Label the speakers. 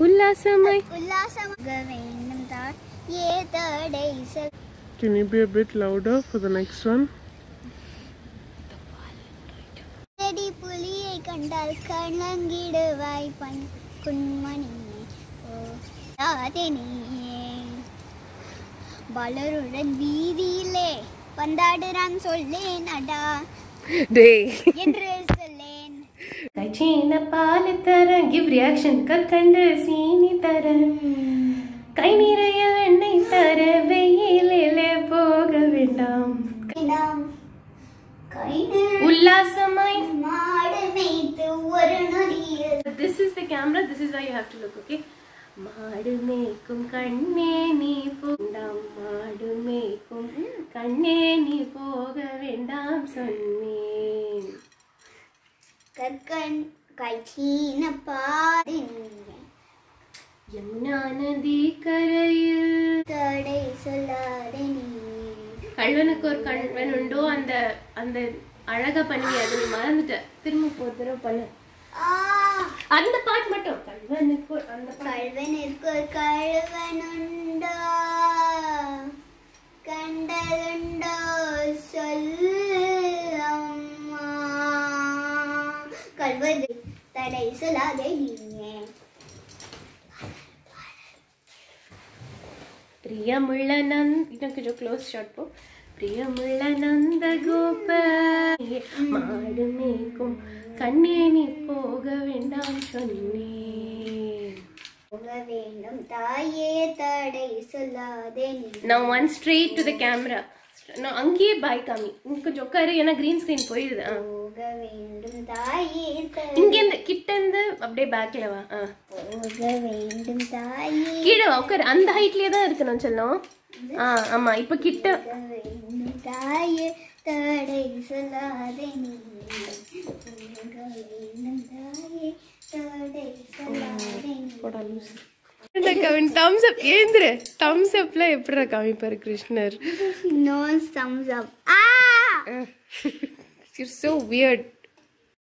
Speaker 1: உல்லாசமாய்
Speaker 2: உல்லாசமாக வேண்டும் தான் ஏ தடை சொல்
Speaker 1: Can you be a bit louder for the next one?
Speaker 2: செடி புலியை கண்டால் கலங்கிடுவாய் பண் குன்மணி ஓதாதெனியே பலருடன் வீதியிலே பந்தாடுறான் சொல்லேன் அடா
Speaker 1: Day.
Speaker 2: என்று சொல்லேன்
Speaker 1: கைச்சீன பால் தர கிவ் ரியாக்ஷன் கற்கண்டு சீனி தர கை நிறைய வெண்ணெய் தர வெயிலே போக வேண்டாம்
Speaker 2: வேண்டாம் கைது
Speaker 1: உல்லாசமாய்
Speaker 2: மாடு மேய்த்து ஒரு நொடியில்
Speaker 1: This is the camera. This is why you have to look. Okay. மாடு மேய்க்கும் கண்ணே நீ போண்டாம் மாடு மேய்க்கும் கண்ணே நீ போக வேண்டாம் சொன்னேன்
Speaker 2: கற்கண் கைச்சீன பாடு
Speaker 1: யமுனா நதி கரையில்
Speaker 2: தடை சொல்லாதே நீ
Speaker 1: கல்வனுக்கு ஒரு கல்வன் உண்டோ அந்த அந்த அழகா பண்ணுவிய அது நீ மறந்துட்ட திரும்ப ஒரு தடவை பண்ணு
Speaker 2: ஆ
Speaker 1: அந்த பாட்டு மட்டும் கல்வனுக்கு ஒரு- அந்த பாட்டு
Speaker 2: கல்வனிற்கு கழுவனுண்டோ கண்டலுண்டோ சொல்லு அம்மா கல்வது தடை சொல்லாதே நீங்க
Speaker 1: ಪ್ರಿಯಮುಳ್ಳ ನಂದ ಇನ್ನೊಂದು ಕೊಂಚ ಕ್ಲೋಸ್ ಶಾಟ್ ಪೋ ಪ್ರಿಯಮುಳ್ಳ ನಂದ ಗೋಪ மாடு மேய்க்கும் கண்ணே நீ போக வேண்டாம் சொன்னேன்
Speaker 2: போக வேண்டும் தாயே தடை சொல்லாதே நீ
Speaker 1: நான் one straight to the camera நான் அங்கேயே பாய் காமி இங்க கொஞ்சம் உட்காரு ஏன்னா கிரீன் ஸ்க்ரீன் போயிடுது ஆ.
Speaker 2: போக வேண்டும் தாயே தடை
Speaker 1: இங்க இருந்து கிட்ட இருந்து அப்படியே பேக்ல வா ஆ.
Speaker 2: போக வேண்டும் தாயே
Speaker 1: கீழே வா உட்காரு அந்த ஹைட்லயே தான் இருக்கணும் செல்லம் ஆ ஆமா இப்ப கிட்ட
Speaker 2: போக வேண்டும் தாயே தடை சொல்லாதே நீ போக வேண்டும் தாயே தடை சொல்லாதே நீ
Speaker 1: போடா லூசு இந்த கவின் தம்ஸ் அப் ஏந்திரு தம்ஸ் அப்ல எப்படிடா காமிப்பாரு கிருஷ்ணர்
Speaker 2: No thumbs up. Ah!
Speaker 1: You're so weird.